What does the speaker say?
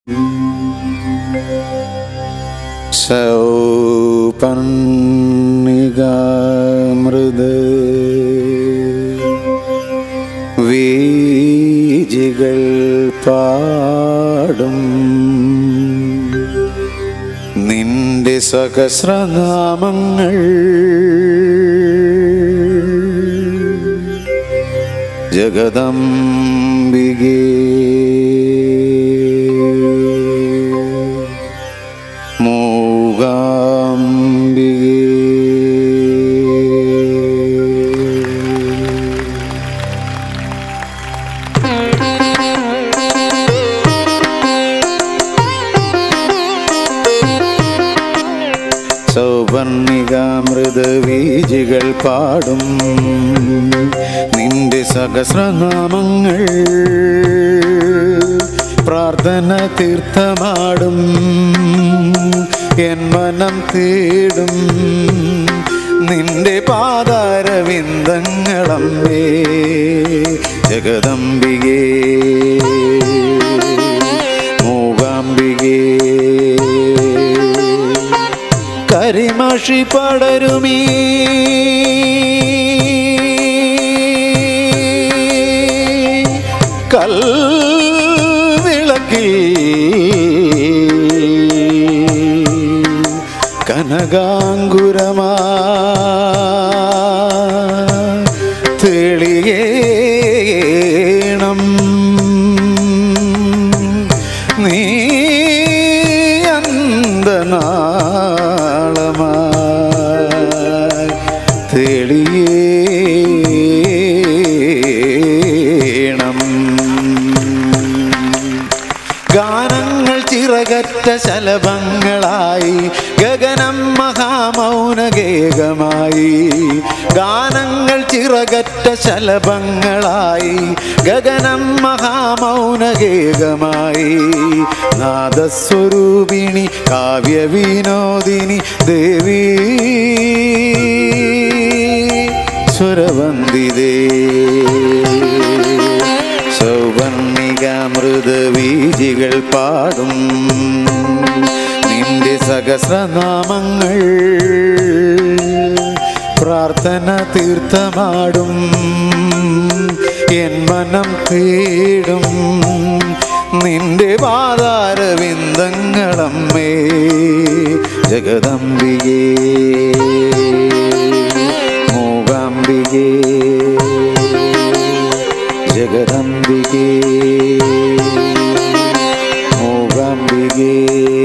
സൗപർണികാമൃത് വീജികൾ പാടും നിന്റെ സഹസ്രനാമങ്ങൾ ജഗദംബികേ മൂകാംബികേ സൗവർണികാമൃത വീജികൾ പാടും നിന്റെ സഹസ്രനാമങ്ങൾ പ്രാർത്ഥന തീർത്ഥമാടും എൻ മനം തേടും നിന്റെ പാതാരവിന്ദങ്ങളമ്മേ ജഗദംബികേ മൂകാംബികേ കരിമഷി പടരുമീ കൽവിളക്കിൽ കനകാങ്കുരമാ തെളിയേണം നീ അന്തനാളമായി തെളിയേണം ഗാനങ്ങൾ ചിറകറ്റ ശലഭങ്ങളായി ഗഗനം മഹാമൗനഗേകമായി ഗാനങ്ങൾ ചിറകറ്റ ശലഭങ്ങളായി ഗഗനം മഹാമൗനഗേകമായി നാദസ്വരൂപിണി കാവ്യവിനോദിനി ദേവി സ്വരവന്ദിതേ സൗവർണികാമൃത വീജികൾ പാടും നിന്റെ സഹസ്രനാമങ്ങൾ പ്രാർത്ഥന തീർത്ഥമാടും എൻ മനം തേടും നിന്റെ പാതാരവിന്ദങ്ങളമ്മേ ജഗദംബികേ മൂകാംബികേ ജഗദംബികേ മൂകാംബികേ